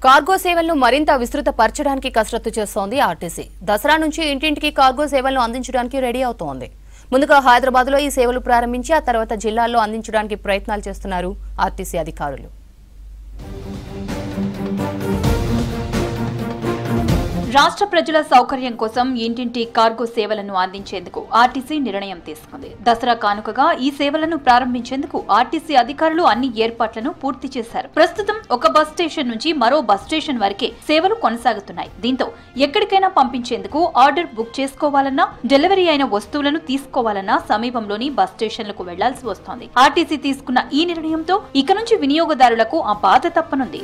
cargo సేవలను మరింత విస్తృతపరచడానికి కసరత్తు చేస్తోంది ఆర్టీసీ దసరా నుంచి ఇంటింటికి కార్గో సేవలను అందించడానికి రెడీ అవుతోంది ముందుగా హైదరాబాద్ లో ఈ సేవలు ప్రారంభించి ఆ తర్వాత జిల్లాల్లో అందించడానికి ప్రయత్నాలు చేస్తున్నారు ఆర్టీసీ అధికారులు రాష్ట్ర ప్రజల సౌకర్యం కోసం ఇంటింటి కార్గో సేవలను అందించేందుకు ఆర్టీసీ నిర్ణయం తీసుకుంది దసరా కానుకగా ఈ సేవలను ప్రారంభించేందుకు ఆర్టీసీ అధికారులు అన్ని ఏర్పాట్లను పూర్తి చేశారు ప్రస్తుతం ఒక బస్ స్టేషన్ నుంచి మరో బస్ స్టేషన్ వరకే సేవలు కొనసాగుతున్నాయి దీంతో ఎక్కడికైనా పంపించేందుకు ఆర్డర్ బుక్ చేసుకోవాలన్నా డెలివరీ అయిన వస్తువులను తీసుకోవాలన్నా సమీపంలోని బస్ స్టేషన్లకు వెళ్లాల్సి వస్తోంది ఆర్టీసీ తీసుకున్న ఈ నిర్ణయంతో ఇక నుంచి వినియోగదారులకు ఆ బాధ తప్పనుంది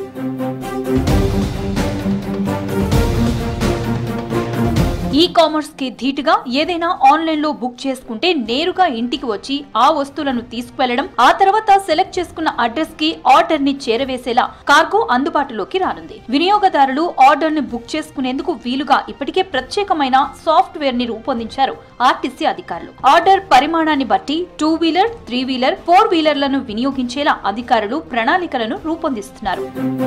ఈ కామర్స్ కి ధీటుగా ఏదైనా ఆన్లైన్ లో బుక్ చేసుకుంటే నేరుగా ఇంటికి వచ్చి ఆ వస్తువులను తీసుకువెళ్లడం ఆ తర్వాత సెలెక్ట్ చేసుకున్న అడ్రస్ కి ఆర్డర్ ని చేరవేసేలా కార్గో అందుబాటులోకి రానుంది వినియోగదారులు ఆర్డర్ ని బుక్ చేసుకునేందుకు వీలుగా ఇప్పటికే ప్రత్యేకమైన సాఫ్ట్వేర్ ని రూపొందించారు ఆర్టీసీ అధికారులు ఆర్డర్ పరిమాణాన్ని బట్టి two wheeler three wheeler four వీలర్లను వినియోగించేలా అధికారులు ప్రణాళికలను రూపొందిస్తున్నారు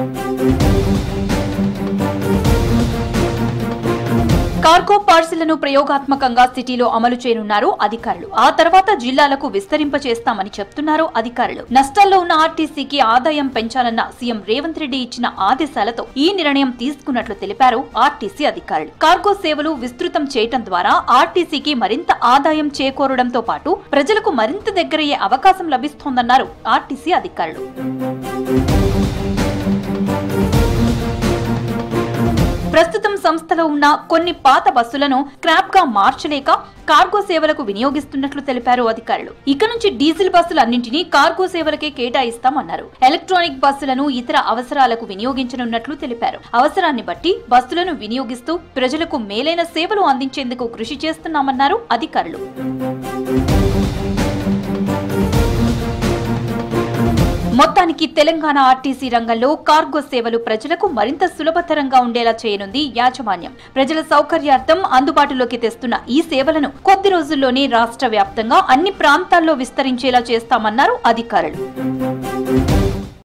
కార్గో పార్సిళ్లను ప్రయోగాత్మకంగా సిటీలో అమలు చేయనున్నారు అధికారులు ఆ తర్వాత జిల్లాలకు విస్తరింపచేస్తామని చెప్తున్నారు అధికారులు నష్టాల్లో ఉన్న ఆర్టీసీకి ఆదాయం పెంచాలన్న సీఎం రేవంత్ రెడ్డి ఇచ్చిన ఆదేశాలతో ఈ నిర్ణయం తీసుకున్నట్లు తెలిపారు ఆర్టీసీ అధికారులు కార్గో సేవలు విస్తృతం చేయటం ద్వారా ఆర్టీసీకి మరింత ఆదాయం చేకూరడంతో పాటు ప్రజలకు మరింత దగ్గరయ్యే అవకాశం లభిస్తోందన్నారు ఆర్టీసీ అధికారులు ప్రస్తుతం సంస్థలో ఉన్న కొన్ని పాత బస్సులను స్క్రాప్ గా మార్చలేక కార్గో సేవలకు వినియోగిస్తున్నట్లు తెలిపారు అధికారులు ఇక నుంచి డీజిల్ బస్సులన్నింటినీ కార్గో సేవలకే కేటాయిస్తామన్నారు ఎలక్ట్రానిక్ బస్సులను ఇతర అవసరాలకు వినియోగించనున్నట్లు తెలిపారు అవసరాన్ని బట్టి బస్సులను వినియోగిస్తూ ప్రజలకు మేలైన సేవలు అందించేందుకు కృషి చేస్తున్నామన్నారు అధికారులు మొత్తానికి తెలంగాణ ఆర్టీసీ రంగంలో కార్గో సేవలు ప్రజలకు మరింత సులభతరంగా ఉండేలా చేయనుంది యాజమాన్యం ప్రజల సౌకర్యార్థం అందుబాటులోకి తెస్తున్న ఈ సేవలను కొద్ది రోజుల్లోనే రాష్ట్ర వ్యాప్తంగా అన్ని ప్రాంతాల్లో విస్తరించేలా చేస్తామన్నారు అధికారులు